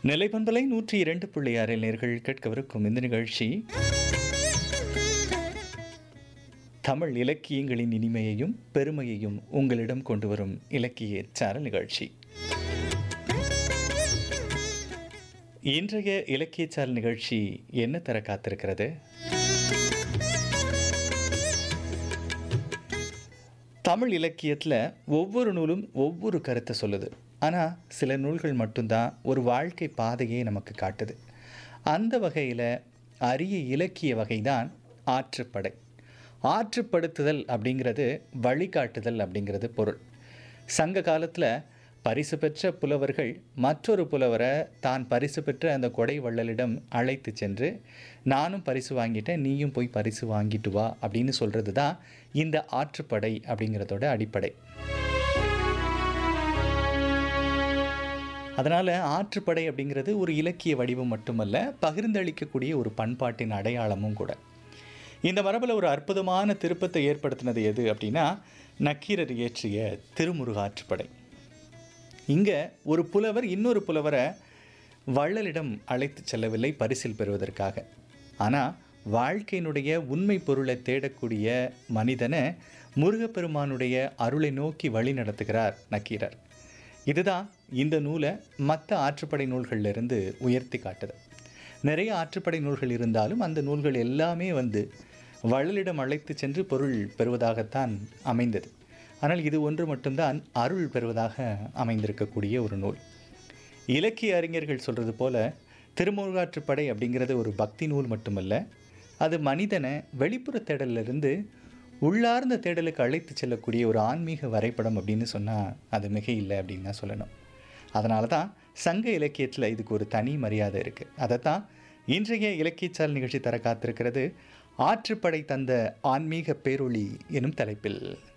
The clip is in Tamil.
நிலைப்பண்பலை நூற்றி இரண்டு புள்ளி ஆறில் நேர்கள் கேட்கவிருக்கும் இந்த நிகழ்ச்சி தமிழ் இலக்கியங்களின் இனிமையையும் பெருமையையும் உங்களிடம் கொண்டு வரும் இலக்கிய சாரல் நிகழ்ச்சி இன்றைய இலக்கிய சாரல் நிகழ்ச்சி என்ன தர காத்திருக்கிறது தமிழ் இலக்கியத்தில் ஒவ்வொரு நூலும் ஒவ்வொரு கருத்தை சொல்லுது ஆனால் சில நூல்கள் மட்டும்தான் ஒரு வாழ்க்கை பாதையை நமக்கு காட்டுது அந்த வகையில் அரிய இலக்கிய வகைதான் ஆற்றுப்படை ஆற்றுப்படுத்துதல் அப்படிங்கிறது வழிகாட்டுதல் அப்படிங்கிறது பொருள் சங்க காலத்தில் பரிசு பெற்ற புலவர்கள் மற்றொரு புலவரை தான் பரிசு பெற்ற அந்த கொடை வள்ளலிடம் அழைத்து சென்று நானும் பரிசு வாங்கிட்டேன் நீயும் போய் பரிசு வாங்கிட்டு வா அப்படின்னு சொல்கிறது தான் இந்த ஆற்றுப்படை அப்படிங்கிறதோட அடிப்படை அதனால் ஆற்றுப்படை அப்படிங்கிறது ஒரு இலக்கிய வடிவம் மட்டுமல்ல பகிர்ந்தளிக்கக்கூடிய ஒரு பண்பாட்டின் அடையாளமும் கூட இந்த மரபில் ஒரு அற்புதமான திருப்பத்தை ஏற்படுத்தினது எது அப்படின்னா நக்கீரர் இயற்றிய திருமுருகாற்றுப்படை இங்கே ஒரு புலவர் இன்னொரு புலவரை வள்ளலிடம் அழைத்து செல்லவில்லை பரிசில் பெறுவதற்காக ஆனால் வாழ்க்கையினுடைய உண்மை பொருளை தேடக்கூடிய மனிதனை முருகப்பெருமானுடைய அருளை நோக்கி வழி நடத்துகிறார் நக்கீரர் இதுதான் இந்த நூலை மற்ற ஆற்றுப்படை நூல்களிலிருந்து உயர்த்தி காட்டுது நிறைய ஆற்றுப்படை நூல்கள் இருந்தாலும் அந்த நூல்கள் எல்லாமே வந்து வள்ளலிடம் அழைத்து சென்று பொருள் பெறுவதாகத்தான் அமைந்தது ஆனால் இது ஒன்று மட்டும்தான் அருள் பெறுவதாக அமைந்திருக்கக்கூடிய ஒரு நூல் இலக்கிய அறிஞர்கள் சொல்கிறது போல திருமுருகாற்றுப்படை அப்படிங்கிறது ஒரு பக்தி நூல் மட்டுமல்ல அது மனிதனை வெளிப்புற தேடலிருந்து உள்ளார்ந்த தேடலுக்கு அழைத்து செல்லக்கூடிய ஒரு ஆன்மீக வரைபடம் அப்படின்னு சொன்னால் அது மிக இல்லை அப்படின்னு தான் சொல்லணும் அதனால தான் சங்க இலக்கியத்தில் இதுக்கு ஒரு தனி மரியாதை இருக்குது அதை தான் இன்றைய இலக்கியச்சால் நிகழ்ச்சி தர காத்திருக்கிறது ஆற்றுப்படை தந்த ஆன்மீக பேரொளி எனும் தலைப்பில்